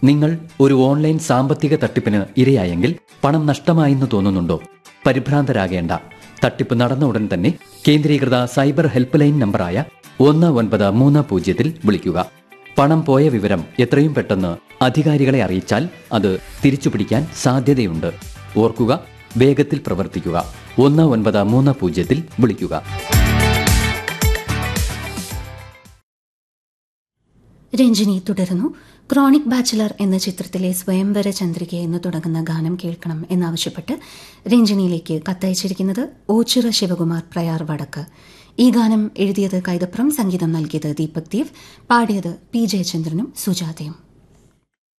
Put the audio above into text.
നിങ്ങൾ ഒരു ഓൺലൈൻ സാമ്പത്തിക തട്ടിപ്പിന് ഇരയായെങ്കിൽ പണം നഷ്ടമായെന്ന് തോന്നുന്നുണ്ടോ പരിഭ്രാന്തരാകേണ്ട തട്ടിപ്പ് നടന്ന ഉടൻ തന്നെ കേന്ദ്രീകൃത സൈബർ ഹെൽപ്പ് ലൈൻ നമ്പറായ ഒന്ന് ഒൻപത് മൂന്ന് പൂജ്യത്തിൽ വിളിക്കുക പണം പോയ വിവരം എത്രയും പെട്ടെന്ന് അധികാരികളെ അറിയിച്ചാൽ അത് തിരിച്ചുപിടിക്കാൻ സാധ്യതയുണ്ട് ഓർക്കുക വേഗത്തിൽ പ്രവർത്തിക്കുക ഒന്ന് ഒൻപത് മൂന്ന് പൂജ്യത്തിൽ വിളിക്കുക രഞ്ജിനി തുടരുന്നു ക്രോണിക് ബാച്ചിലർ എന്ന ചിത്രത്തിലെ സ്വയംവര ചന്ദ്രിക എന്ന് തുടങ്ങുന്ന ഗാനം കേൾക്കണം എന്നാവശ്യപ്പെട്ട് രഞ്ജിനിയിലേക്ക് കത്തയച്ചിരിക്കുന്നത് ഓച്ചിറ ശിവകുമാർ പ്രയാർ വടക്ക് ഈ ഗാനം എഴുതിയത് കൈതപ്രം സംഗീതം നൽകിയത് ദീപക് ദേവ് പാടിയത് പി ജയചന്ദ്രനും സുജാതയും